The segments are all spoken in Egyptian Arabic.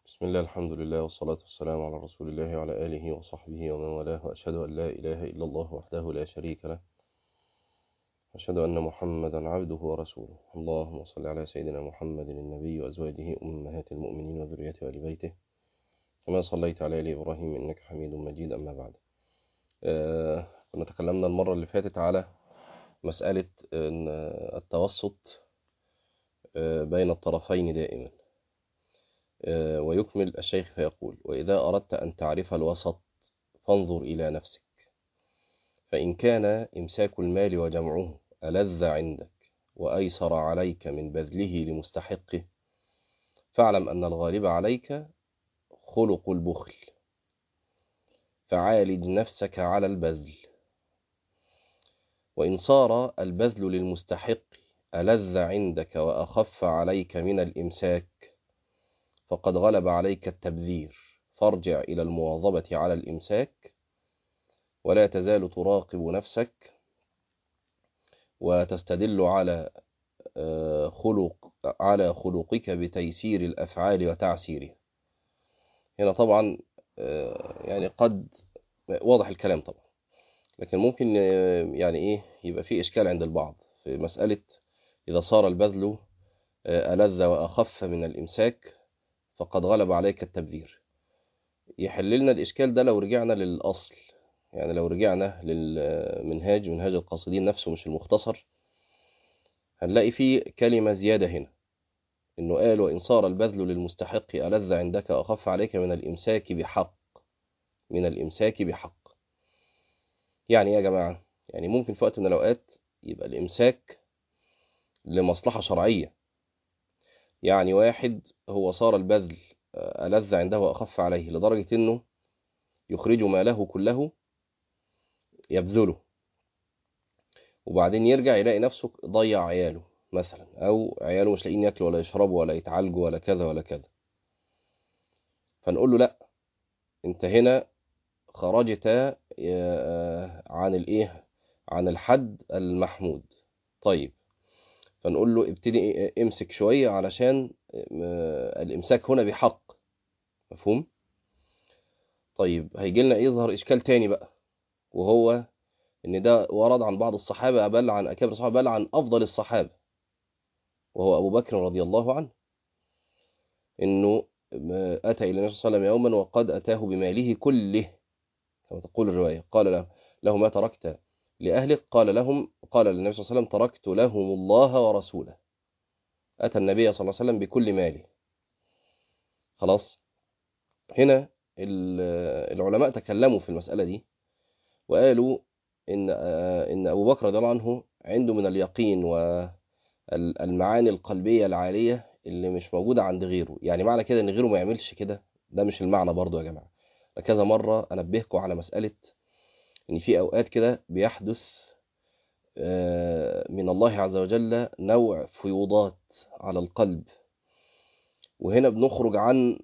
بسم الله الحمد لله والصلاة والسلام على رسول الله وعلى آله وصحبه ومن والاه وأشهد أن لا إله إلا الله وحده لا شريك له أشهد أن محمدا عبده ورسوله اللهم صل على سيدنا محمد النبي وأزواجه أمهات المؤمنين وذريته وآل بيته كما صليت على آل إبراهيم إنك حميد مجيد أما بعد آه كنا تكلمنا المرة اللي فاتت على مسألة إن التوسط آه بين الطرفين دائما ويكمل الشيخ فيقول وإذا أردت أن تعرف الوسط فانظر إلى نفسك فإن كان إمساك المال وجمعه ألذ عندك وأيسر عليك من بذله لمستحقه فاعلم أن الغالب عليك خلق البخل فعالج نفسك على البذل وإن صار البذل للمستحق ألذ عندك وأخف عليك من الإمساك فقد غلب عليك التبذير فارجع إلى المواظبة على الإمساك ولا تزال تراقب نفسك وتستدل على خلق على خلقك بتيسير الأفعال وتعسيرها هنا طبعا يعني قد واضح الكلام طبعا لكن ممكن يعني ايه يبقى في إشكال عند البعض في مسألة إذا صار البذل ألذ وأخف من الإمساك فقد غلب عليك التبذير يحل لنا الإشكال ده لو رجعنا للأصل يعني لو رجعنا للمنهاج منهاج القاصدين نفسه مش المختصر هنلاقي فيه كلمة زيادة هنا إنه قال وإن صار البذل للمستحق ألذ عندك أخف عليك من الإمساك بحق من الإمساك بحق يعني يا جماعة يعني ممكن في وقت من الأوقات يبقى الإمساك لمصلحة شرعية يعني واحد هو صار البذل ألذ عنده وأخف عليه لدرجة أنه يخرج ماله كله يبذله وبعدين يرجع يلاقي نفسه ضيع عياله مثلا أو عياله مش لاقيين ياكلوا ولا يشربوا ولا يتعالجوا ولا كذا ولا كذا فنقول له لا انت هنا خرجت عن الايه عن الحد المحمود طيب فنقول له ابتدي امسك شوية علشان الامساك هنا بحق مفهوم طيب هيجي لنا يظهر اشكال تاني بقى وهو ان ده ورد عن بعض الصحابة بل عن اكابر الصحابة بل عن افضل الصحابة وهو ابو بكر رضي الله عنه انه اتى الى النبي صلى الله عليه وسلم يوما وقد اتاه بماله كله كما تقول الرواية قال له له ما تركت لأهلك قال لهم قال للنبي صلى الله عليه وسلم تركت لهم الله ورسوله أتى النبي صلى الله عليه وسلم بكل ماله خلاص هنا العلماء تكلموا في المسألة دي وقالوا إن إن أبو بكر رضي الله عنه عنده من اليقين والمعاني القلبية العالية اللي مش موجودة عند غيره يعني معنى كده إن غيره ما يعملش كده ده مش المعنى برضو يا جماعة كذا مرة أنبهكم على مسألة ان في اوقات كده بيحدث من الله عز وجل نوع فيوضات على القلب وهنا بنخرج عن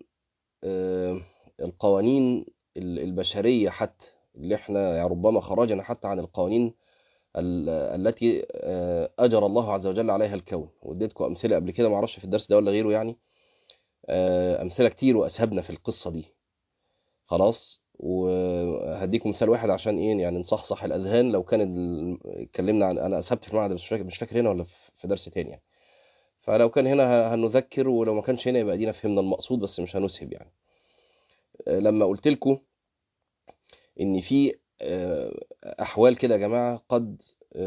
القوانين البشرية حتى اللي احنا يعني ربما خرجنا حتى عن القوانين التي أجر الله عز وجل عليها الكون واديتكم أمثلة قبل كده معرفش في الدرس ده ولا غيره يعني أمثلة كتير وأسهبنا في القصة دي خلاص وهديكم مثال واحد عشان ايه يعني نصحصح الاذهان لو كان اتكلمنا عن انا اسهبت في المعنى مش فاكر مش فاكر هنا ولا في درس تاني يعني فلو كان هنا هنذكر ولو ما كانش هنا يبقى دينا فهمنا المقصود بس مش هنسهب يعني لما قلت لكم ان في احوال كده يا جماعه قد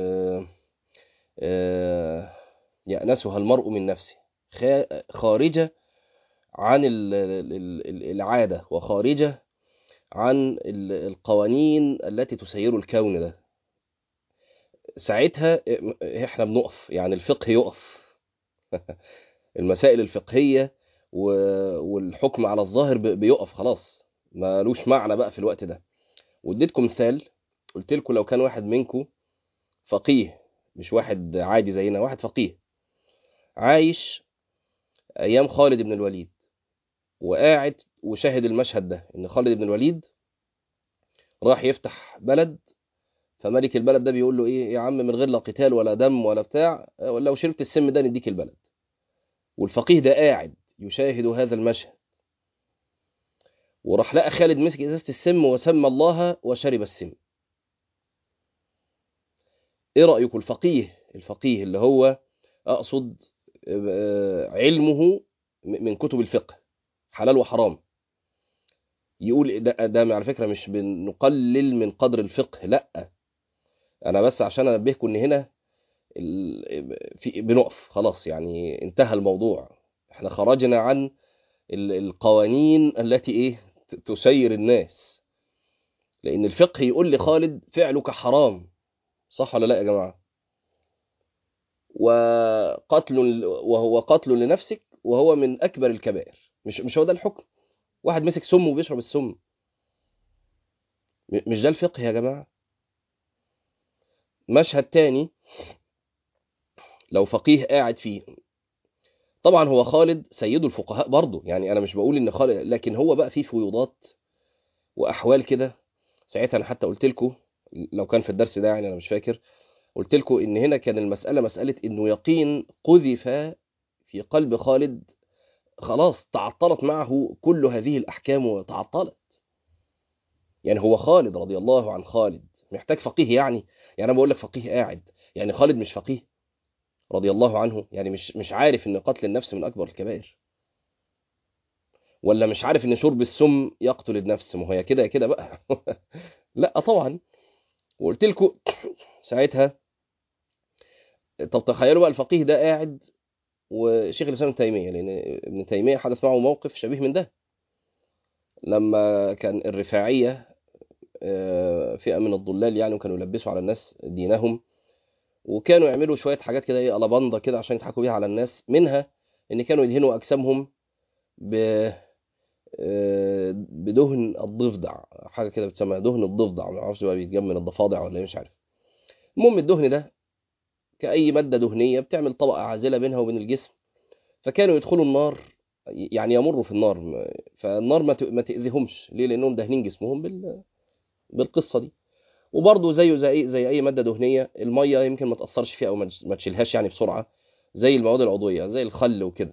يأنسها المرء من نفسه خارجه عن العاده وخارجه عن القوانين التي تسير الكون ده ساعتها احنا بنقف يعني الفقه يقف المسائل الفقهية والحكم على الظاهر بيقف خلاص مالوش معنى بقى في الوقت ده واديتكم مثال قلت لكم لو كان واحد منكم فقيه مش واحد عادي زينا واحد فقيه عايش ايام خالد بن الوليد وقاعد وشاهد المشهد ده ان خالد بن الوليد راح يفتح بلد فملك البلد ده بيقول له ايه يا عم من غير لا قتال ولا دم ولا بتاع لو شربت السم ده نديك البلد والفقيه ده قاعد يشاهد هذا المشهد وراح لقى خالد مسك ازازه السم وسمى الله وشرب السم ايه رايكم الفقيه الفقيه اللي هو اقصد آه، علمه من كتب الفقه حلال وحرام يقول ده, ده على فكره مش بنقلل من قدر الفقه لا انا بس عشان انبهكم ان هنا ال- في بنقف خلاص يعني انتهى الموضوع احنا خرجنا عن ال- القوانين التي ايه ت- تسير الناس لان الفقه يقول لخالد فعلك حرام صح ولا لا يا جماعه وقتل وهو قتل لنفسك وهو من اكبر الكبائر مش مش هو ده الحكم واحد مسك سم وبيشرب السم م- مش ده الفقه يا جماعه مشهد تاني لو فقيه قاعد فيه طبعا هو خالد سيد الفقهاء برضه يعني انا مش بقول ان خالد لكن هو بقى فيه فيوضات واحوال كده ساعتها انا حتى قلت لكم لو كان في الدرس ده يعني انا مش فاكر قلت لكم ان هنا كان المساله مساله انه يقين قذف في قلب خالد خلاص تعطلت معه كل هذه الاحكام وتعطلت يعني هو خالد رضي الله عن خالد محتاج فقيه يعني يعني انا بقول لك فقيه قاعد يعني خالد مش فقيه رضي الله عنه يعني مش مش عارف ان قتل النفس من اكبر الكبائر ولا مش عارف ان شرب السم يقتل النفس ما هي كده يا كده بقى لا طبعا وقلت لكم ساعتها طب تخيلوا بقى الفقيه ده قاعد وشيخ الاسلام ابن تيميه لان ابن تيميه حدث معه موقف شبيه من ده لما كان الرفاعيه آه، فئه من الضلال يعني وكانوا يلبسوا على الناس دينهم وكانوا يعملوا شويه حاجات كده ايه الاباندا كده عشان يضحكوا بيها على الناس منها ان كانوا يدهنوا اجسامهم ب آه، بدهن الضفدع حاجه كده بتسمى دهن الضفدع ما اعرفش بقى بيتجمع من الضفادع ولا ايه مش عارف المهم الدهن ده كأي مادة دهنية بتعمل طبقة عازلة بينها وبين الجسم فكانوا يدخلوا النار يعني يمروا في النار م- فالنار ما ت- ما تأذيهمش ليه لأنهم دهنين جسمهم بال... بالقصة دي وبرضه زيه زي أي- زي أي مادة دهنية المية يمكن ما تأثرش فيها أو ما تش- ما تشيلهاش يعني بسرعة زي المواد العضوية زي الخل وكده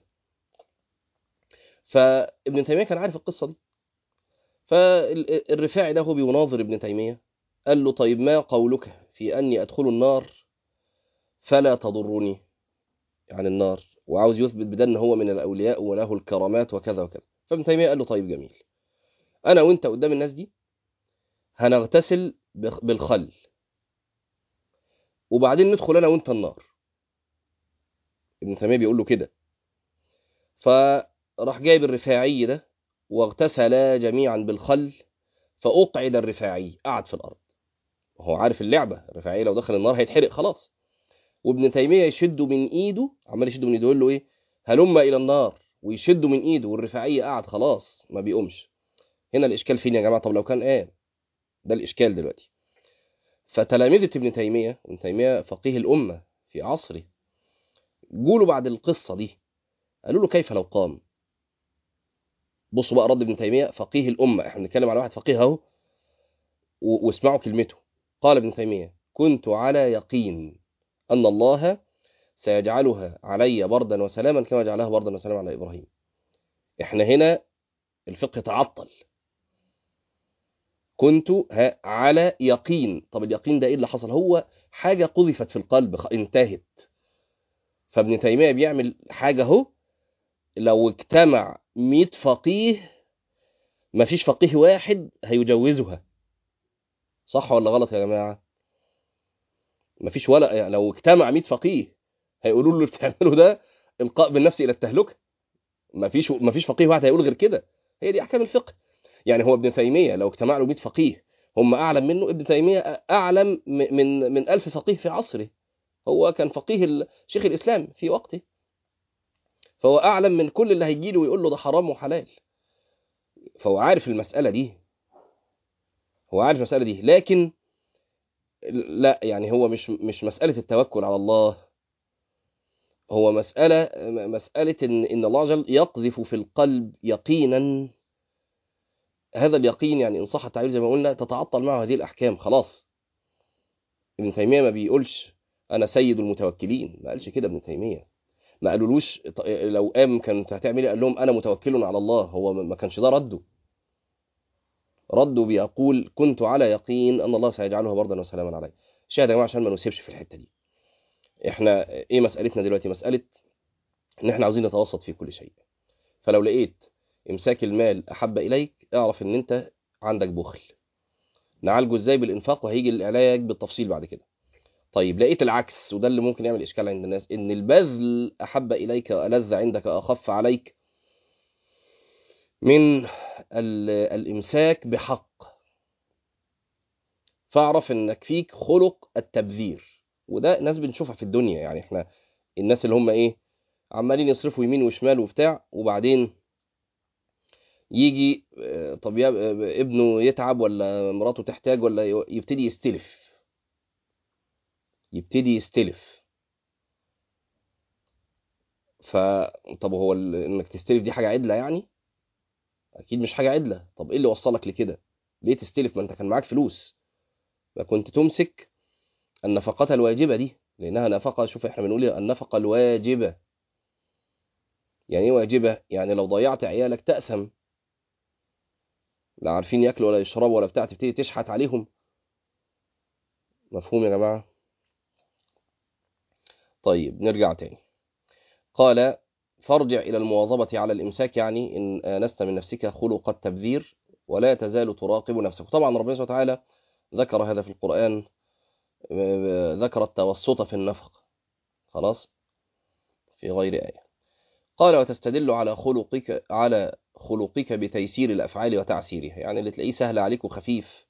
فابن تيمية كان عارف القصة دي فالرفاعي ده هو بيناظر ابن تيمية قال له طيب ما قولك في أني أدخل النار فلا تضرني عن النار وعاوز يثبت بده ان هو من الاولياء وله الكرامات وكذا وكذا فابن تيميه قال له طيب جميل انا وانت قدام الناس دي هنغتسل بخ- بالخل وبعدين ندخل انا وانت النار ابن تيميه بيقول له كده فراح جايب الرفاعي ده واغتسلا جميعا بالخل فاقعد الرفاعي قعد في الارض هو عارف اللعبه الرفاعي لو دخل النار هيتحرق خلاص وابن تيميه يشده من ايده عمال يشده من ايده يقول له ايه هلم الى النار ويشده من ايده والرفاعي قعد خلاص ما بيقومش هنا الاشكال فين يا جماعه طب لو كان قام ده الاشكال دلوقتي فتلامذه ابن تيميه ابن تيميه فقيه الامه في عصره جولوا بعد القصه دي قالوا له كيف لو قام بصوا بقى رد ابن تيميه فقيه الامه احنا بنتكلم على واحد فقيه اهو و- واسمعوا كلمته قال ابن تيميه كنت على يقين ان الله سيجعلها علي بردا وسلاما كما جعلها بردا وسلاما على ابراهيم احنا هنا الفقه تعطل كنت ها- على يقين طب اليقين ده ايه اللي حصل هو حاجه قذفت في القلب خ- انتهت فابن تيميه بيعمل حاجه اهو لو اجتمع 100 فقيه مفيش فقيه واحد هيجوزها صح ولا غلط يا جماعه مفيش ولا يعني لو اجتمع 100 فقيه هيقولوا له اللي بتعمله ده القاء بالنفس الى التهلكه مفيش مفيش فقيه واحد هيقول غير كده هي دي احكام الفقه يعني هو ابن تيميه لو اجتمع له 100 فقيه هم اعلم منه ابن تيميه اعلم م- من من 1000 فقيه في عصره هو كان فقيه ال- شيخ الاسلام في وقته فهو اعلم من كل اللي هيجي له ويقول له ده حرام وحلال فهو عارف المساله دي هو عارف المساله دي لكن لا يعني هو مش مش مساله التوكل على الله هو مساله مساله ان ان الله عز وجل يقذف في القلب يقينا هذا اليقين يعني ان صح التعبير زي ما قلنا تتعطل معه هذه الاحكام خلاص ابن تيميه ما بيقولش انا سيد المتوكلين ما قالش كده ابن تيميه ما قالولوش ط- لو قام كانت هتعمل ايه قال لهم انا متوكل على الله هو ما ما كانش ده رده رد بيقول كنت على يقين ان الله سيجعلها بردا وسلاما علي شاهد يا جماعه عشان ما نسيبش في الحته دي احنا ايه مسألتنا دلوقتي مسألة ان احنا عاوزين نتوسط في كل شيء فلو لقيت امساك المال احب اليك اعرف ان انت عندك بخل نعالجه ازاي بالانفاق وهيجي العلاج بالتفصيل بعد كده طيب لقيت العكس وده اللي ممكن يعمل اشكال عند الناس ان البذل احب اليك والذ عندك اخف عليك من الامساك بحق فاعرف انك فيك خلق التبذير وده ناس بنشوفها في الدنيا يعني احنا الناس اللي هم ايه عمالين يصرفوا يمين وشمال وبتاع وبعدين يجي طب ابنه يتعب ولا مراته تحتاج ولا يبتدي يستلف يبتدي يستلف فطب هو انك تستلف دي حاجه عدله يعني اكيد مش حاجه عدله طب ايه اللي وصلك لكده ليه تستلف ما انت كان معاك فلوس ما كنت تمسك النفقات الواجبه دي لانها نفقه شوف احنا بنقول النفقه الواجبه يعني ايه واجبه يعني لو ضيعت عيالك تاثم لا عارفين ياكلوا ولا يشربوا ولا بتاع تبتدي تشحت عليهم مفهوم يا جماعه طيب نرجع تاني قال فارجع إلى المواظبة على الإمساك يعني إن آنست من نفسك خلق التبذير ولا تزال تراقب نفسك طبعا ربنا سبحانه وتعالى ذكر هذا في القرآن ذكر التوسط في النفق خلاص في غير آية قال وتستدل على خلقك على خلقك بتيسير الأفعال وتعسيرها يعني اللي تلاقيه سهل عليك وخفيف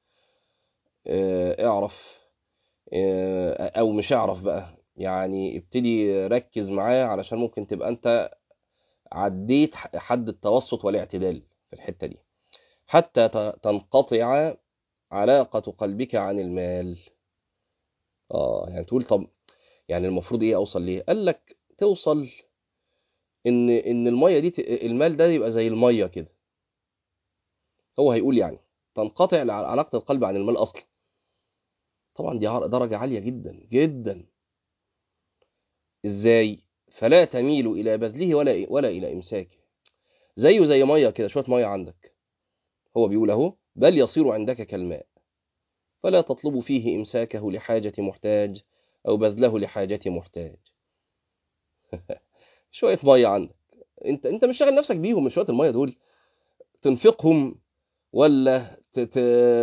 اعرف أو مش اعرف بقى يعني ابتدي ركز معاه علشان ممكن تبقى انت عديت حد التوسط والاعتدال في الحتة دي حتى تنقطع علاقة قلبك عن المال اه يعني تقول طب يعني المفروض ايه اوصل ليه قال لك توصل ان ان الميه دي المال ده يبقى زي الميه كده هو هيقول يعني تنقطع علاقة القلب عن المال اصلا طبعا دي درجة عالية جدا جدا ازاي فلا تميل الى بذله ولا ولا الى امساكه زيه زي ميه كده شويه ميه عندك هو بيقول اهو بل يصير عندك كالماء فلا تطلب فيه امساكه لحاجه محتاج او بذله لحاجه محتاج شويه ميه عندك انت انت مش شاغل نفسك بيهم من شويه الميه دول تنفقهم ولا تت...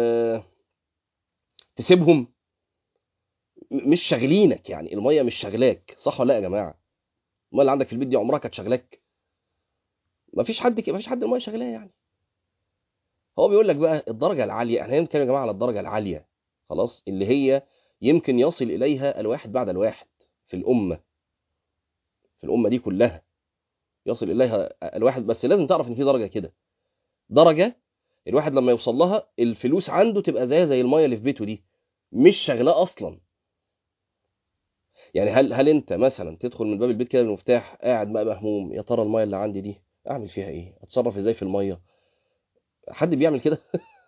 تسيبهم مش شاغلينك يعني الميه مش شاغلاك صح ولا لا يا جماعه الميه اللي عندك في البيت دي عمرها كانت شاغلاك مفيش حد ك... مفيش حد الميه شاغلاه يعني هو بيقول لك بقى الدرجه العاليه احنا بنتكلم يا جماعه على الدرجه العاليه خلاص اللي هي يمكن يصل اليها الواحد بعد الواحد في الامه في الامه دي كلها يصل اليها الواحد بس لازم تعرف ان في درجه كده درجه الواحد لما يوصل لها الفلوس عنده تبقى زيها زي الميه اللي في بيته دي مش شغلاه اصلا يعني هل هل انت مثلا تدخل من باب البيت كده بالمفتاح قاعد بقى مهموم يا ترى الميه اللي عندي دي اعمل فيها ايه اتصرف ازاي في الميه حد بيعمل كده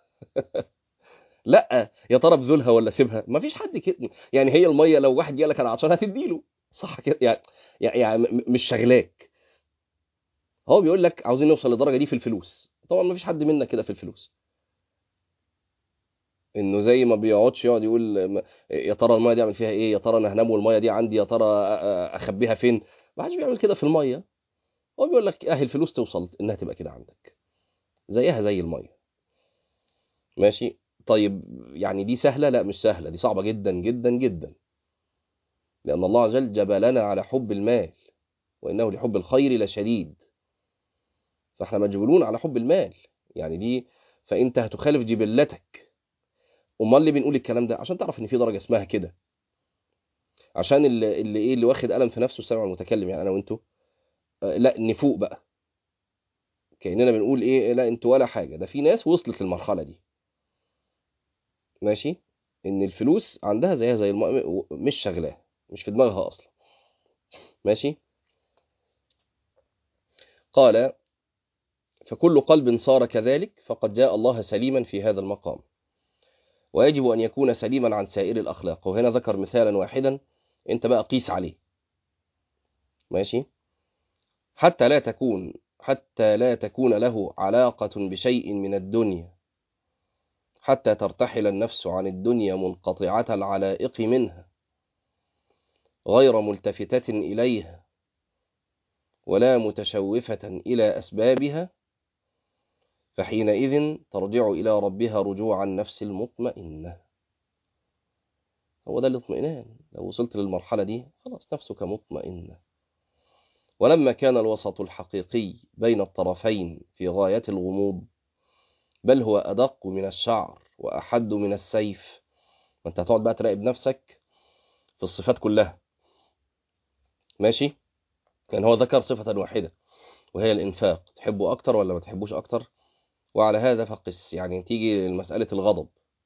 لا يا ترى ابذلها ولا اسيبها مفيش حد كده يعني هي الميه لو واحد جه لك انا عطشان هتديله صح كده يعني يعني مش شغلاك هو بيقول لك عاوزين نوصل للدرجه دي في الفلوس طبعا مفيش حد منا كده في الفلوس انه زي ما بيقعدش يقعد يقول يا ترى الميه دي اعمل فيها ايه يا ترى انا هنام والميه دي عندي يا ترى اخبيها فين ما حدش بيعمل كده في الميه هو بيقول لك اهي الفلوس توصل انها تبقى كده عندك زيها زي الميه ماشي طيب يعني دي سهله لا مش سهله دي صعبه جدا جدا جدا لان الله عز وجل جبلنا على حب المال وانه لحب الخير لشديد فاحنا مجبولون على حب المال يعني دي فانت هتخالف جبلتك امال اللي بنقول الكلام ده عشان تعرف ان في درجه اسمها كده عشان اللي, اللي ايه اللي واخد قلم في نفسه السامع المتكلم يعني انا وانتوا آه لا نفوق بقى كاننا بنقول ايه لا انتوا ولا حاجه ده في ناس وصلت للمرحله دي ماشي ان الفلوس عندها زيها زي الم... مش شغلاه مش في دماغها اصلا ماشي قال فكل قلب صار كذلك فقد جاء الله سليما في هذا المقام ويجب أن يكون سليما عن سائر الأخلاق وهنا ذكر مثالا واحدا أنت بقى قيس عليه ماشي حتى لا تكون حتى لا تكون له علاقة بشيء من الدنيا حتى ترتحل النفس عن الدنيا منقطعة العلائق منها غير ملتفتة إليها ولا متشوفة إلى أسبابها فحينئذ ترجع إلى ربها رجوع النفس المطمئنة هو ده الاطمئنان لو وصلت للمرحلة دي خلاص نفسك مطمئنة ولما كان الوسط الحقيقي بين الطرفين في غاية الغموض بل هو أدق من الشعر وأحد من السيف وانت هتقعد بقى تراقب نفسك في الصفات كلها ماشي كان هو ذكر صفة واحدة وهي الإنفاق تحبه أكتر ولا ما تحبوش أكتر وعلى هذا فقس يعني تيجي لمسألة الغضب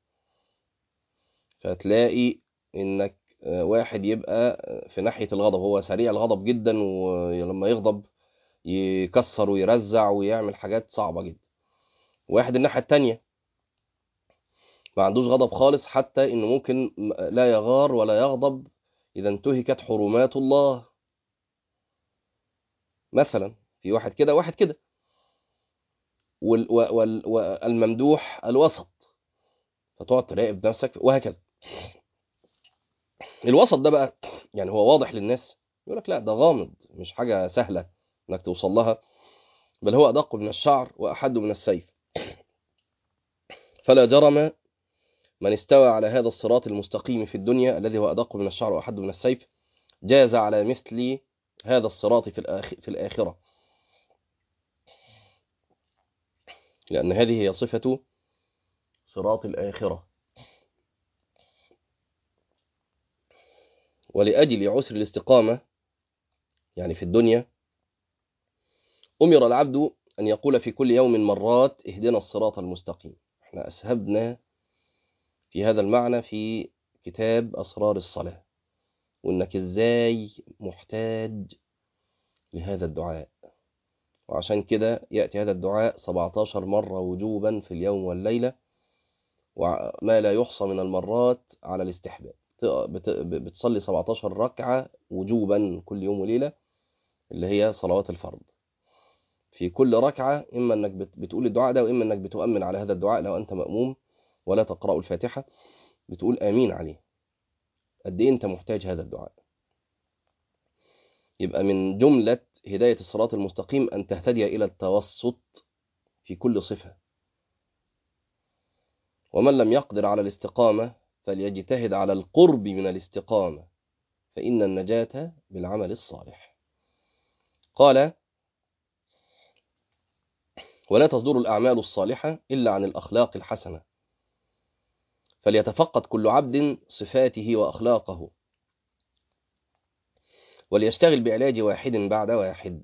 فتلاقي إنك واحد يبقى في ناحية الغضب هو سريع الغضب جدا ولما يغضب يكسر ويرزع ويعمل حاجات صعبة جدا واحد الناحية التانية ما عندوش غضب خالص حتى إنه ممكن لا يغار ولا يغضب إذا انتهكت حرمات الله مثلا في واحد كده واحد كده والممدوح الوسط فتقعد تراقب نفسك وهكذا الوسط ده بقى يعني هو واضح للناس يقول لك لا ده غامض مش حاجة سهلة انك توصل لها بل هو أدق من الشعر وأحد من السيف فلا جرم من استوى على هذا الصراط المستقيم في الدنيا الذي هو أدق من الشعر وأحد من السيف جاز على مثل هذا الصراط في, الآخ... في الآخرة لأن هذه هي صفة صراط الآخرة ولأجل عسر الاستقامة يعني في الدنيا أمر العبد أن يقول في كل يوم مرات اهدنا الصراط المستقيم احنا أسهبنا في هذا المعنى في كتاب أسرار الصلاة وإنك إزاي محتاج لهذا الدعاء وعشان كده يأتي هذا الدعاء 17 مرة وجوبا في اليوم والليلة وما لا يحصى من المرات على الاستحباب بتصلي 17 ركعة وجوبا كل يوم وليلة اللي هي صلوات الفرض في كل ركعة إما أنك بتقول الدعاء ده وإما أنك بتؤمن على هذا الدعاء لو أنت مأموم ولا تقرأ الفاتحة بتقول آمين عليه قد إيه أنت محتاج هذا الدعاء يبقى من جملة هداية الصراط المستقيم أن تهتدي إلى التوسط في كل صفة ومن لم يقدر على الاستقامة فليجتهد على القرب من الاستقامة فإن النجاة بالعمل الصالح قال ولا تصدر الأعمال الصالحة إلا عن الأخلاق الحسنة فليتفقد كل عبد صفاته وأخلاقه وليشتغل بعلاج واحد بعد واحد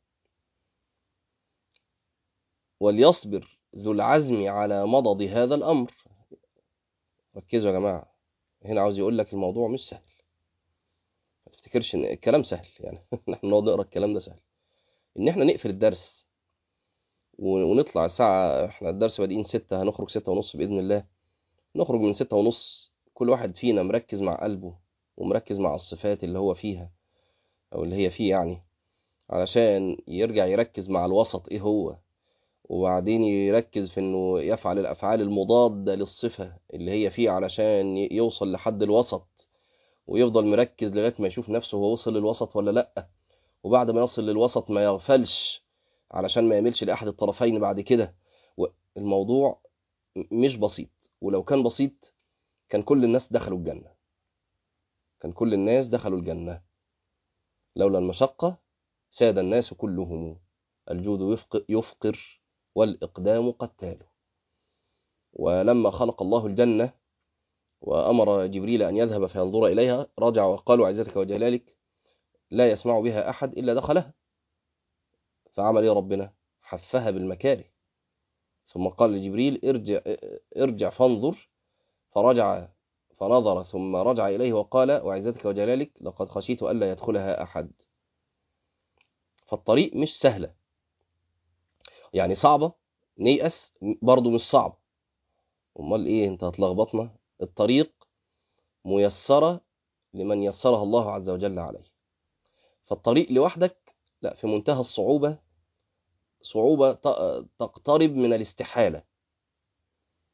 وليصبر ذو العزم على مضض هذا الأمر ركزوا يا جماعة هنا عاوز يقول لك الموضوع مش سهل ما تفتكرش ان الكلام سهل يعني نحن نقعد نقرا الكلام ده سهل ان احنا نقفل الدرس ونطلع الساعة احنا الدرس بادئين ستة هنخرج ستة ونص بإذن الله نخرج من ستة ونص كل واحد فينا مركز مع قلبه ومركز مع الصفات اللي هو فيها أو اللي هي فيه يعني علشان يرجع يركز مع الوسط إيه هو وبعدين يركز في إنه يفعل الأفعال المضادة للصفة اللي هي فيه علشان يوصل لحد الوسط ويفضل مركز لغاية ما يشوف نفسه هو وصل للوسط ولا لأ وبعد ما يصل للوسط ما يغفلش علشان ما يميلش لأحد الطرفين بعد كده الموضوع مش بسيط ولو كان بسيط كان كل الناس دخلوا الجنة كان كل الناس دخلوا الجنة لولا المشقة ساد الناس كلهم الجود يفقر والإقدام قتال ولما خلق الله الجنة وأمر جبريل أن يذهب فينظر إليها رجع وقالوا عزتك وجلالك لا يسمع بها أحد إلا دخلها فعمل يا ربنا حفها بالمكاره ثم قال لجبريل ارجع, ارجع فانظر فرجع فنظر ثم رجع إليه وقال وعزتك وجلالك لقد خشيت ألا يدخلها أحد فالطريق مش سهلة يعني صعبة نيأس برضو مش صعب امال ايه انت هتلخبطنا الطريق ميسرة لمن يسرها الله عز وجل عليه فالطريق لوحدك لا في منتهى الصعوبة صعوبة تقترب من الاستحالة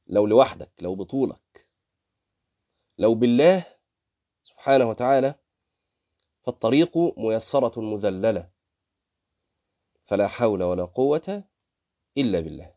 لو لوحدك لو بطولك لو بالله سبحانه وتعالى فالطريق ميسرة مذللة فلا حول ولا قوة إلا بالله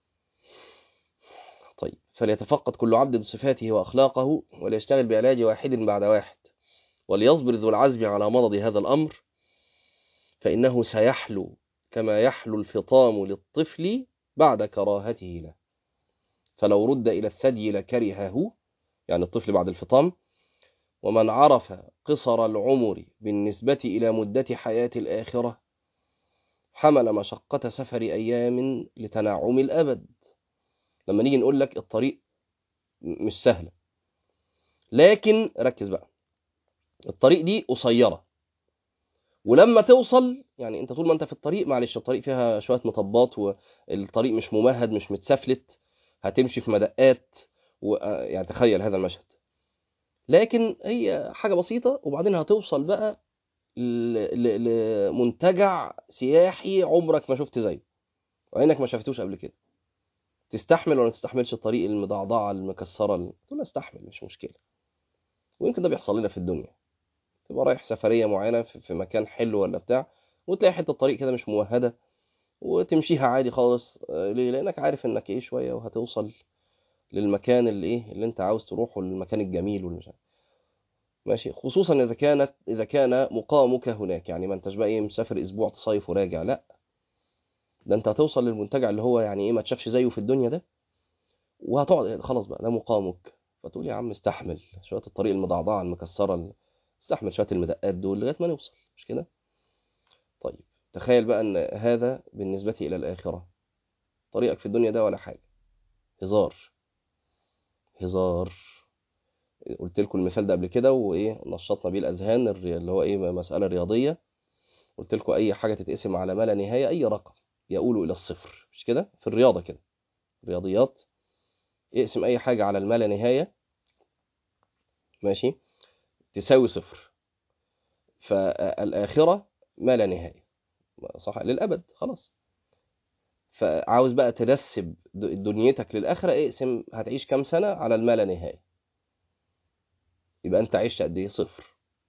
طيب فليتفقد كل عبد صفاته وأخلاقه وليشتغل بعلاج واحد بعد واحد وليصبر ذو العزم على مضض هذا الأمر فإنه سيحلو كما يحلو الفطام للطفل بعد كراهته له فلو رد إلى الثدي لكرهه يعني الطفل بعد الفطام ومن عرف قصر العمر بالنسبة إلى مدة حياة الآخرة حمل مشقة سفر أيام لتنعم الأبد لما نيجي نقول لك الطريق مش سهلة لكن ركز بقى الطريق دي قصيرة ولما توصل يعني انت طول ما انت في الطريق معلش الطريق فيها شوية مطبات والطريق مش ممهد مش متسفلت هتمشي في مدقات و... يعني تخيل هذا المشهد لكن هي حاجة بسيطة وبعدين هتوصل بقى لمنتجع سياحي عمرك ما شفت زيه وعينك ما شافتوش قبل كده تستحمل ولا تستحملش الطريق المضعضعة المكسرة تقول استحمل مش مشكلة ويمكن ده بيحصل لنا في الدنيا تبقى رايح سفرية معينة في مكان حلو ولا بتاع وتلاقي حتة الطريق كده مش موهدة وتمشيها عادي خالص ليه لانك عارف انك ايه شوية وهتوصل للمكان اللي ايه اللي انت عاوز تروحه للمكان الجميل والمش ماشي خصوصا اذا كانت اذا كان مقامك هناك يعني ما انتش بقى ايه مسافر اسبوع تصيف وراجع لا ده انت هتوصل للمنتجع اللي هو يعني ايه ما تشافش زيه في الدنيا ده وهتقعد خلاص بقى ده مقامك فتقول يا عم استحمل شويه الطريق المضعضعه المكسره استحمل شويه المدقات دول لغايه ما نوصل مش كده طيب تخيل بقى ان هذا بالنسبه الى الاخره طريقك في الدنيا ده ولا حاجه هزار هزار قلت لكم المثال ده قبل كده وايه نشطنا بيه الاذهان اللي هو ايه مساله رياضيه قلت لكم اي حاجه تتقسم على ما لا نهايه اي رقم يقول الى الصفر مش كده في الرياضه كده رياضيات اقسم اي حاجه على الما لا نهايه ماشي تساوي صفر فالاخره ما لا نهايه صح للابد خلاص فعاوز بقى ترسب دنيتك للاخره اقسم هتعيش كام سنه على الما لا نهايه يبقى انت عشت قد ايه صفر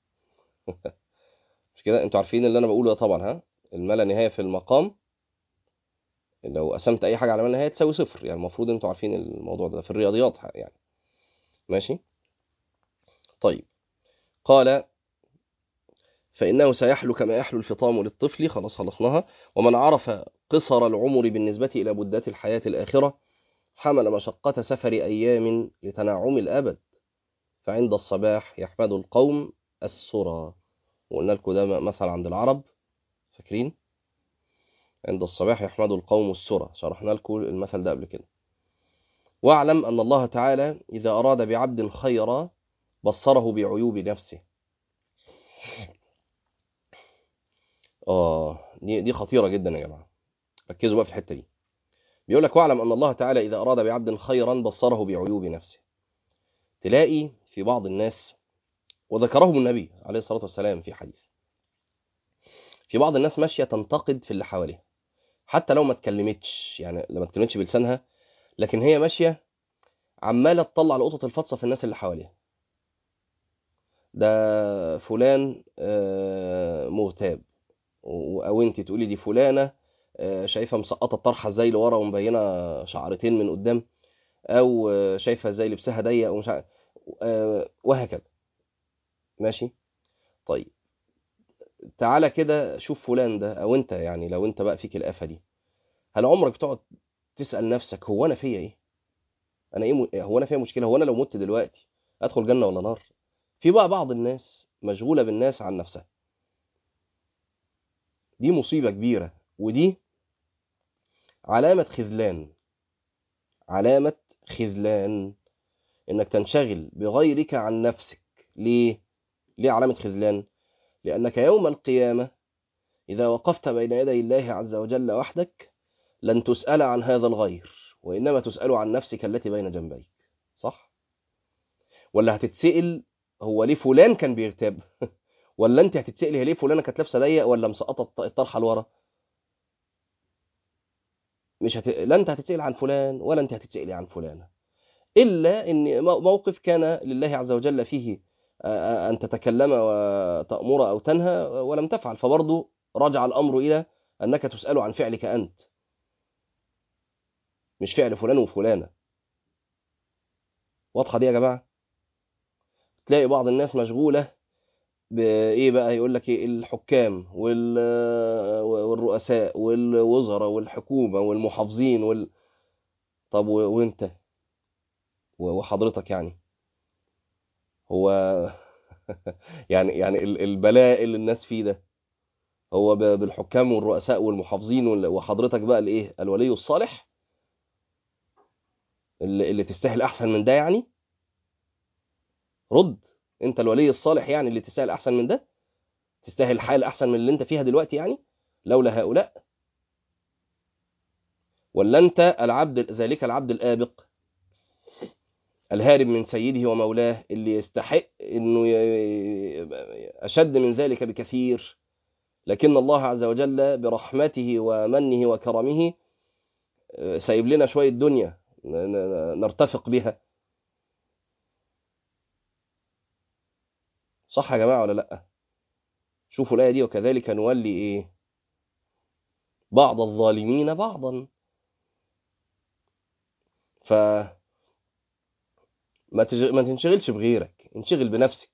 مش كده انتوا عارفين اللي انا بقوله ده طبعا ها الما لا نهايه في المقام لو قسمت اي حاجه على ما لا نهايه تساوي صفر يعني المفروض انتوا عارفين الموضوع ده في الرياضيات يعني ماشي طيب قال فإنه سيحلو كما يحلو الفطام للطفل خلاص خلصناها ومن عرف قصر العمر بالنسبة إلى مدات الحياة الآخرة حمل مشقة سفر أيام لتنعم الأبد فعند الصباح يحمد القوم السرى وقلنا لكم ده مثل عند العرب فاكرين عند الصباح يحمد القوم السرى شرحنا لكم المثل ده قبل كده واعلم أن الله تعالى إذا أراد بعبد خيرا بصره بعيوب نفسه آه دي, دي خطيرة جدا يا جماعة ركزوا بقى في الحتة دي بيقول لك واعلم أن الله تعالى إذا أراد بعبد خيرا بصره بعيوب نفسه تلاقي في بعض الناس وذكرهم النبي عليه الصلاة والسلام في حديث في بعض الناس ماشية تنتقد في اللي حواليها حتى لو ما اتكلمتش يعني لما اتكلمتش بلسانها لكن هي ماشية عمالة تطلع القطط الفطسة في الناس اللي حواليها ده فلان مغتاب او انت تقولي دي فلانه شايفه مسقطه الطرحه ازاي لورا ومبينه شعرتين من قدام او شايفه ازاي لبسها ضيق ومش عارف وهكذا ماشي طيب تعالى كده شوف فلان ده او انت يعني لو انت بقى فيك الافه دي هل عمرك بتقعد تسال نفسك هو انا فيا ايه انا ايه م... هو انا فيا مشكله هو انا لو مت دلوقتي ادخل جنه ولا نار في بقى بعض الناس مشغوله بالناس عن نفسها دي مصيبه كبيره ودي علامه خذلان علامه خذلان انك تنشغل بغيرك عن نفسك ليه ليه علامه خذلان لانك يوم القيامه اذا وقفت بين يدي الله عز وجل وحدك لن تسال عن هذا الغير وانما تسال عن نفسك التي بين جنبيك صح ولا هتتسال هو ليه فلان كان بيغتاب ولا انت هتتسالي هي ليه فلانه كانت لابسه ضيق ولا مسقطه الطرحه لورا مش هت... لا انت هتتسال عن فلان ولا انت هتتسالي عن فلانه إلا إن موقف كان لله عز وجل فيه أن تتكلم وتأمر أو تنهى ولم تفعل فبرضه رجع الأمر إلى أنك تسأل عن فعلك أنت مش فعل فلان وفلانة واضحة دي يا جماعة تلاقي بعض الناس مشغولة بإيه بقى يقول لك إيه الحكام والرؤساء والوزراء والحكومة والمحافظين وال... طب وانت وحضرتك يعني هو يعني يعني البلاء اللي الناس فيه ده هو بالحكام والرؤساء والمحافظين وحضرتك بقى الايه الولي الصالح اللي, اللي تستاهل احسن من ده يعني رد انت الولي الصالح يعني اللي تستاهل احسن من ده تستاهل حال احسن من اللي انت فيها دلوقتي يعني لولا هؤلاء ولا انت العبد ذلك العبد الآبق الهارب من سيده ومولاه اللي يستحق انه اشد من ذلك بكثير لكن الله عز وجل برحمته ومنه وكرمه سايب لنا شويه دنيا نرتفق بها صح يا جماعه ولا لا شوفوا الايه دي وكذلك نولي ايه بعض الظالمين بعضا ف ما تج... ما تنشغلش بغيرك انشغل بنفسك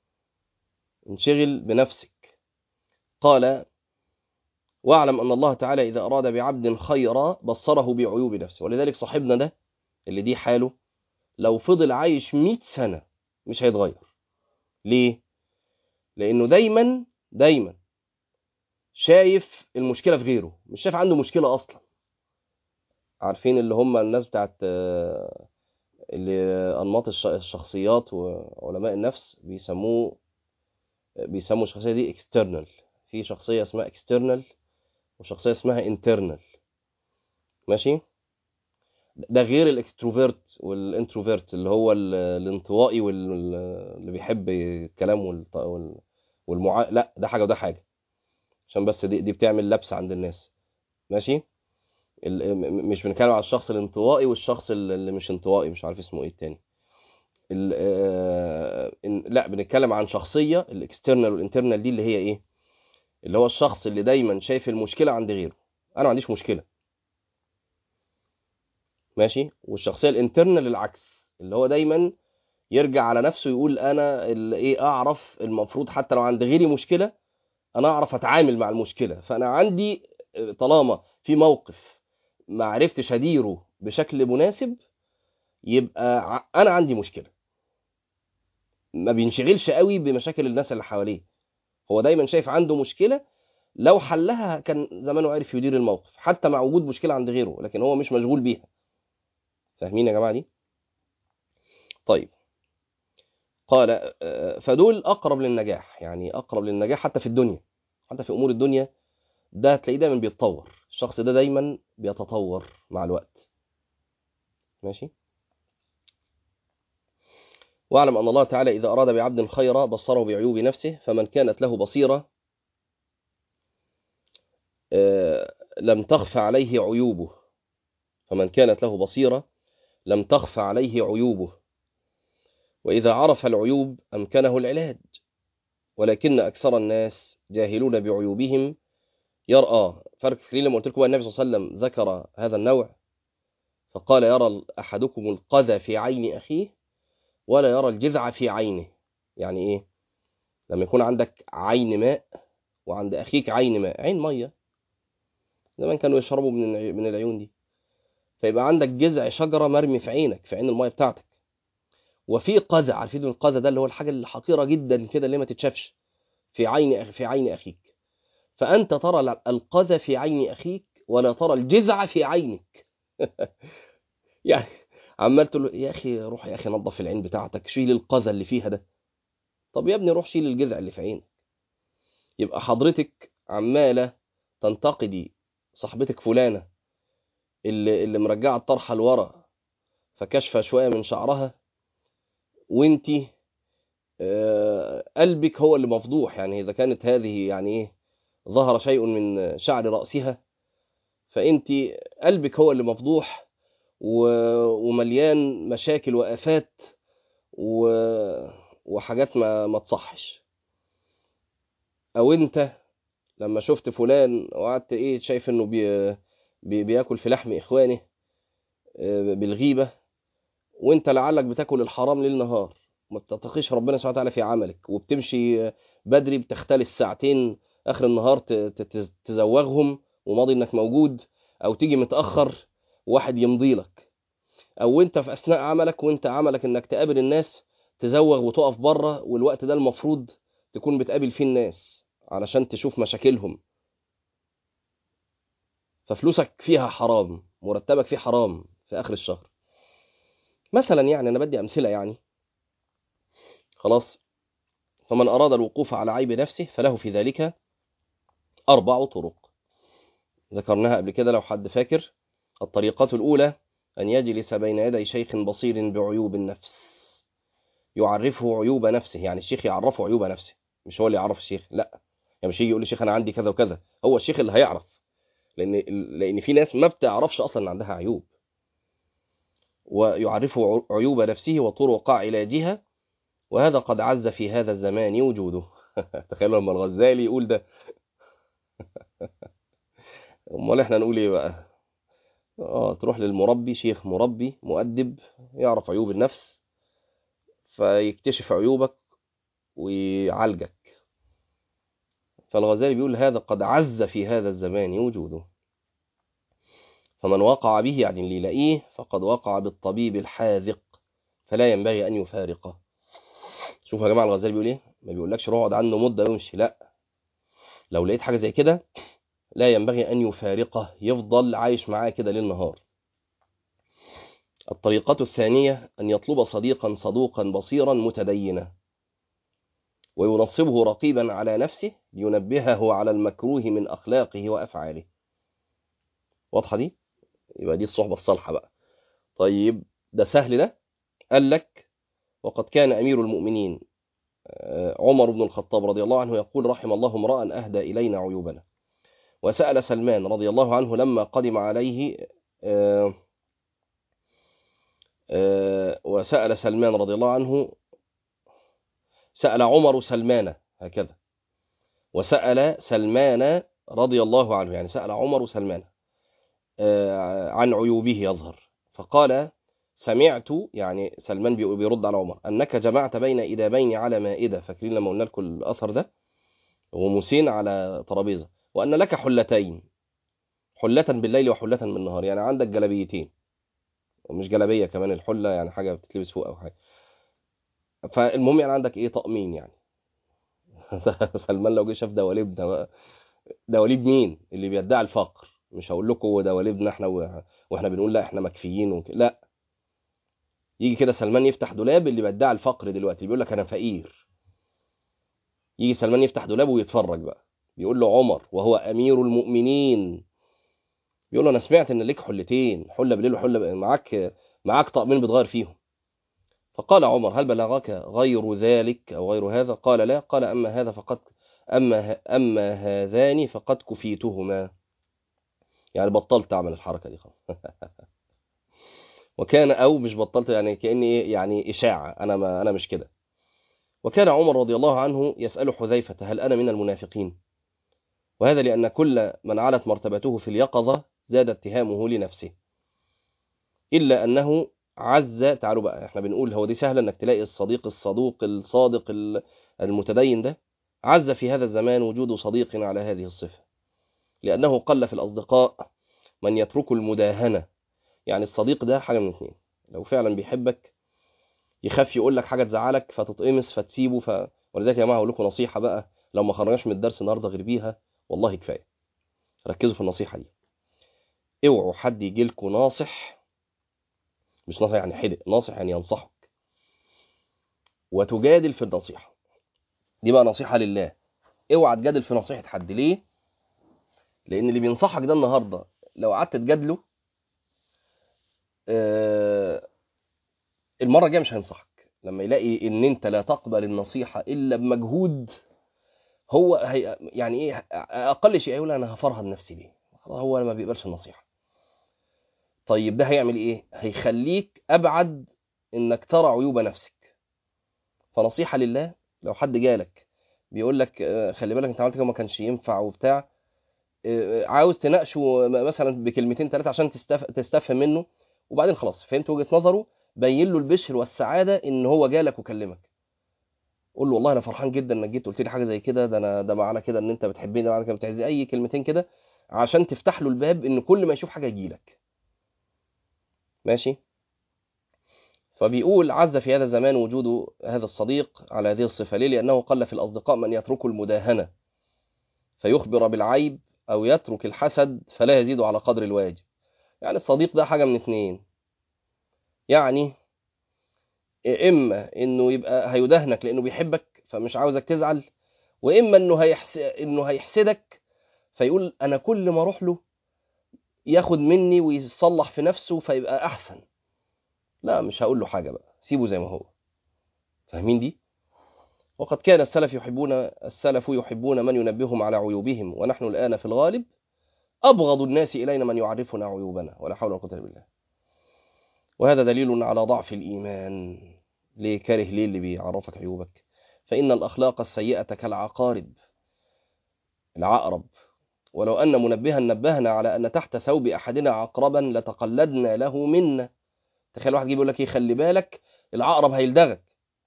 انشغل بنفسك قال واعلم ان الله تعالى اذا اراد بعبد خيرا بصره بعيوب نفسه ولذلك صاحبنا ده اللي دي حاله لو فضل عايش 100 سنه مش هيتغير ليه لانه دايما دايما شايف المشكله في غيره مش شايف عنده مشكله اصلا عارفين اللي هم الناس بتاعت اللي انماط الشخصيات وعلماء النفس بيسموه بيسموا الشخصيه دي اكسترنال في شخصيه اسمها اكسترنال وشخصيه اسمها انترنال ماشي ده غير الاكستروفيرت والانتروفيرت اللي هو الانطوائي واللي بيحب الكلام والمعا لا ده حاجه وده حاجه عشان بس دي, دي بتعمل لبس عند الناس ماشي مش بنتكلم على الشخص الانطوائي والشخص اللي مش انطوائي مش عارف اسمه ايه التاني لا بنتكلم عن شخصيه الاكسترنال والانترنال دي اللي هي ايه اللي هو الشخص اللي دايما شايف المشكله عند غيره انا ما عنديش مشكله ماشي والشخصيه الانترنال العكس اللي هو دايما يرجع على نفسه يقول انا اللي ايه اعرف المفروض حتى لو عند غيري مشكله انا اعرف اتعامل مع المشكله فانا عندي طالما في موقف ما عرفتش اديره بشكل مناسب يبقى انا عندي مشكله ما بينشغلش قوي بمشاكل الناس اللي حواليه هو دايما شايف عنده مشكله لو حلها كان زمانه عارف يدير الموقف حتى مع وجود مشكله عند غيره لكن هو مش مشغول بيها فاهمين يا جماعه دي طيب قال فدول اقرب للنجاح يعني اقرب للنجاح حتى في الدنيا حتى في امور الدنيا ده هتلاقيه دايما بيتطور الشخص ده دايما بيتطور مع الوقت ماشي واعلم ان الله تعالى اذا اراد بعبد خيرا بصره بعيوب نفسه فمن كانت له بصيره لم تخف عليه عيوبه فمن كانت له بصيره لم تخف عليه عيوبه واذا عرف العيوب امكنه العلاج ولكن اكثر الناس جاهلون بعيوبهم يرى فرق فاكرين لما قلت لكم النبي صلى الله عليه وسلم ذكر هذا النوع فقال يرى احدكم القذى في عين اخيه ولا يرى الجذع في عينه يعني ايه لما يكون عندك عين ماء وعند اخيك عين ماء عين ميه زمان كانوا يشربوا من من العيون دي فيبقى عندك جذع شجره مرمي في عينك في عين الميه بتاعتك وفي قذى عارفين القذى ده اللي هو الحاجه الحقيره جدا كده اللي ما تتشافش في عين في عين اخيك فانت ترى القذى في عين اخيك ولا ترى الجذع في عينك يعني عمال تقول له يا اخي روح يا اخي نظف العين بتاعتك شيل القذى اللي فيها ده طب يا ابني روح شيل الجذع اللي في عينك يبقى حضرتك عماله تنتقدي صاحبتك فلانه اللي اللي مرجعه الطرحه لورا فكشفه شويه من شعرها وانتي آه قلبك هو اللي مفضوح يعني اذا كانت هذه يعني ايه ظهر شيء من شعر راسها فانت قلبك هو اللي مفضوح ومليان مشاكل وآفات و... وحاجات ما ما تصحش او انت لما شفت فلان وقعدت ايه شايف انه بي... بي... بياكل في لحم اخوانه بالغيبه وانت لعلك بتاكل الحرام ليل نهار ما بتتقيش ربنا سبحانه وتعالى في عملك وبتمشي بدري بتختلس ساعتين اخر النهار تزوغهم وماضي انك موجود او تيجي متاخر واحد يمضي لك او انت في اثناء عملك وانت عملك انك تقابل الناس تزوغ وتقف بره والوقت ده المفروض تكون بتقابل فيه الناس علشان تشوف مشاكلهم ففلوسك فيها حرام مرتبك فيه حرام في اخر الشهر مثلا يعني انا بدي امثله يعني خلاص فمن اراد الوقوف على عيب نفسه فله في ذلك اربع طرق ذكرناها قبل كده لو حد فاكر الطريقه الاولى ان يجلس بين يدي شيخ بصير بعيوب النفس يعرفه عيوب نفسه يعني الشيخ يعرفه عيوب نفسه مش هو اللي يعرف الشيخ لا يعني مش يجي يقول للشيخ انا عندي كذا وكذا هو الشيخ اللي هيعرف لان لان في ناس ما بتعرفش اصلا ان عندها عيوب ويعرفه عيوب نفسه وطرق علاجها وهذا قد عز في هذا الزمان وجوده تخيلوا لما الغزالي يقول ده امال احنا نقول ايه بقى اه تروح للمربي شيخ مربي مؤدب يعرف عيوب النفس فيكتشف عيوبك ويعالجك فالغزالي بيقول هذا قد عز في هذا الزمان وجوده فمن وقع به يعني اللي يلاقيه فقد وقع بالطبيب الحاذق فلا ينبغي أن يفارقه شوفوا يا جماعة الغزالي بيقول ايه ما بيقولكش اقعد عنه مدة ويمشي لا لو لقيت حاجة زي كده لا ينبغي أن يفارقه يفضل عايش معاه كده ليل نهار الطريقة الثانية أن يطلب صديقا صدوقا بصيرا متدينا وينصبه رقيبا على نفسه لينبهه على المكروه من أخلاقه وأفعاله واضحة دي؟ يبقى دي الصحبة الصالحة بقى طيب ده سهل ده قال لك وقد كان أمير المؤمنين عمر بن الخطاب رضي الله عنه يقول رحم الله امرأ أهدى إلينا عيوبنا وسأل سلمان رضي الله عنه لما قدم عليه وسأل سلمان رضي الله عنه سأل عمر سلمان هكذا وسأل سلمان رضي الله عنه يعني سأل عمر سلمان عن عيوبه يظهر فقال سمعت يعني سلمان بيرد على عمر أنك جمعت بين إدابين على مائدة فاكرين لما قلنا لكم الأثر ده غموسين على ترابيزة وأن لك حلتين حلة بالليل وحلة بالنهار يعني عندك جلبيتين ومش جلبية كمان الحلة يعني حاجة بتتلبس فوق أو حاجة فالمهم يعني عندك إيه طقمين يعني سلمان لو جه شاف دواليب ده دواليب مين اللي بيدعي الفقر مش هقول لكم دواليبنا احنا واحنا بنقول لا احنا مكفيين وك... لا يجي كده سلمان يفتح دولاب اللي بيدعي الفقر دلوقتي بيقول لك انا فقير يجي سلمان يفتح دولابه ويتفرج بقى بيقول له عمر وهو امير المؤمنين بيقول له انا سمعت ان ليك حلتين حله بالليل وحله معاك معاك طقمين بتغير فيهم فقال عمر هل بلغك غير ذلك او غير هذا قال لا قال اما هذا فقد اما اما هذان فقد كفيتهما يعني بطلت اعمل الحركه دي خلاص وكان او مش بطلت يعني كاني يعني اشاعه انا ما انا مش كده وكان عمر رضي الله عنه يسال حذيفه هل انا من المنافقين وهذا لان كل من علت مرتبته في اليقظه زاد اتهامه لنفسه الا انه عز تعالوا بقى احنا بنقول هو دي سهله انك تلاقي الصديق الصدوق الصادق المتدين ده عز في هذا الزمان وجود صديق على هذه الصفه لأنه قل في الأصدقاء من يترك المداهنة يعني الصديق ده حاجة من اثنين لو فعلا بيحبك يخاف يقول لك حاجة تزعلك فتتقمص فتسيبه ف... ولذلك يا جماعة أقول لكم نصيحة بقى لو ما خرجناش من الدرس النهاردة غير بيها والله كفاية ركزوا في النصيحة دي اوعوا حد يجي لكم ناصح مش ناصح يعني حدق ناصح يعني ينصحك وتجادل في النصيحة دي بقى نصيحة لله اوعى تجادل في نصيحة حد ليه لان اللي بينصحك ده النهارده لو قعدت تجادله آه المره الجايه مش هينصحك لما يلاقي ان انت لا تقبل النصيحه الا بمجهود هو هي يعني ايه اقل شيء يقول انا هفرهد نفسي ليه هو ما بيقبلش النصيحه طيب ده هيعمل ايه هيخليك ابعد انك ترى عيوب نفسك فنصيحه لله لو حد جالك بيقول لك آه، خلي بالك انت عملت كده وما كانش ينفع وبتاع آه، عاوز تناقشه مثلا بكلمتين ثلاثه عشان تستف... تستفهم منه وبعدين خلاص فهمت وجهه نظره بين له البشر والسعاده ان هو جالك وكلمك قول له والله انا فرحان جدا انك جيت قلت لي حاجه زي كده ده انا ده معنى كده ان انت بتحبني ده معنى كده بتعزي اي كلمتين كده عشان تفتح له الباب ان كل ما يشوف حاجه يجيلك ماشي فبيقول عز في هذا الزمان وجود هذا الصديق على هذه الصفه ليه لانه قل في الاصدقاء من يترك المداهنه فيخبر بالعيب او يترك الحسد فلا يزيد على قدر الواجب يعني الصديق ده حاجه من اتنين يعني اما انه يبقى هيدهنك لانه بيحبك فمش عاوزك تزعل واما انه هيحس... انه هيحسدك فيقول انا كل ما اروح له ياخد مني ويصلح في نفسه فيبقى احسن لا مش هقول له حاجه بقى سيبه زي ما هو فاهمين دي وقد كان السلف يحبون السلف يحبون من ينبههم على عيوبهم ونحن الان في الغالب ابغض الناس الينا من يعرفنا عيوبنا ولا حول ولا قوه الا بالله وهذا دليل على ضعف الإيمان ليه كاره ليه اللي بيعرفك عيوبك فإن الأخلاق السيئة كالعقارب العقرب ولو أن منبها نبهنا على أن تحت ثوب أحدنا عقربا لتقلدنا له منا تخيل واحد يجي يقول لك ايه خلي بالك العقرب هيلدغك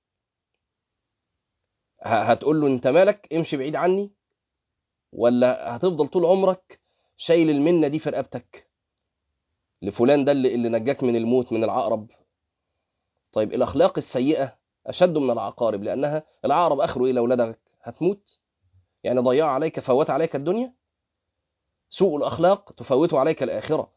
ه- هتقول له انت مالك امشي بعيد عني ولا هتفضل طول عمرك شايل المنه دي في رقبتك لفلان ده اللي, اللي نجاك من الموت من العقرب طيب الاخلاق السيئه اشد من العقارب لانها العقرب اخره ايه لو لدغك هتموت يعني ضيع عليك فوت عليك الدنيا سوء الاخلاق تفوت عليك الاخره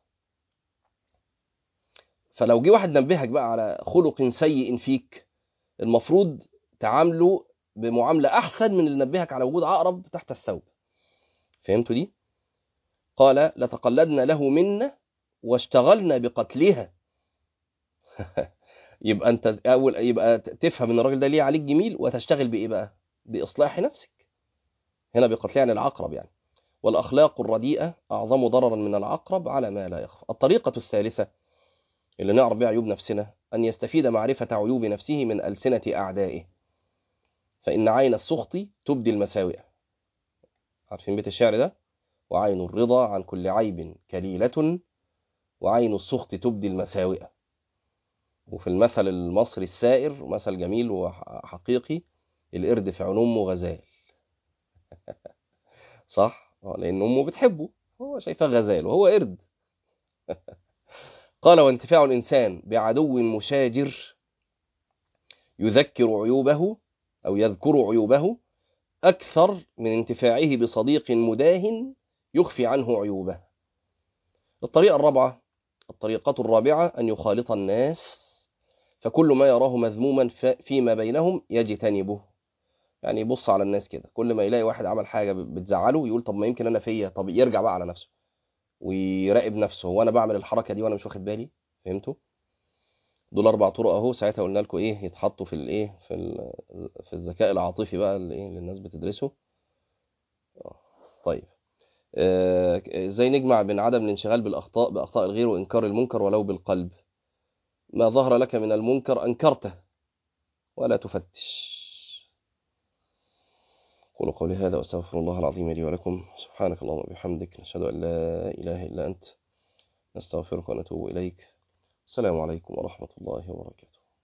فلو جه واحد نبهك بقى على خلق سيء فيك المفروض تعامله بمعامله احسن من اللي نبهك على وجود عقرب تحت الثوب فهمتوا دي قال لتقلدنا له منا واشتغلنا بقتلها يبقى انت اول يبقى تفهم ان الراجل ده ليه عليك جميل وتشتغل بايه بقى باصلاح نفسك هنا بقتلها يعني العقرب يعني والاخلاق الرديئه اعظم ضررا من العقرب على ما لا يخفى الطريقه الثالثه اللي نعرف بها عيوب نفسنا ان يستفيد معرفه عيوب نفسه من السنه اعدائه فان عين السخط تبدي المساوئ عارفين بيت الشعر ده وعين الرضا عن كل عيب كليله وعين السخط تبدي المساوئ وفي المثل المصري السائر مثل جميل وحقيقي القرد في عين امه غزال صح آه، لان امه بتحبه هو شايفاه غزال وهو قرد قال وانتفاع الانسان بعدو مشاجر يذكر عيوبه او يذكر عيوبه اكثر من انتفاعه بصديق مداهن يخفي عنه عيوبه الطريقه الرابعه الطريقه الرابعه ان يخالط الناس فكل ما يراه مذموما ف- فيما بينهم يجتنبه يعني يبص على الناس كده كل ما يلاقي واحد عمل حاجه بتزعله يقول طب ما يمكن انا فيا طب يرجع بقى على نفسه ويراقب نفسه هو انا بعمل الحركه دي وانا مش واخد بالي فهمتوا دول اربع طرق اهو ساعتها قلنا لكم ايه يتحطوا في الايه في ال- في الذكاء العاطفي بقى اللي ايه اللي الناس بتدرسه آه، طيب آه، ازاي نجمع بين عدم الانشغال بالاخطاء باخطاء الغير وانكار المنكر ولو بالقلب ما ظهر لك من المنكر انكرته ولا تفتش قولوا قولي هذا واستغفر الله العظيم لي ولكم سبحانك اللهم وبحمدك نشهد ان لا اله الا انت نستغفرك ونتوب اليك السلام عليكم ورحمه الله وبركاته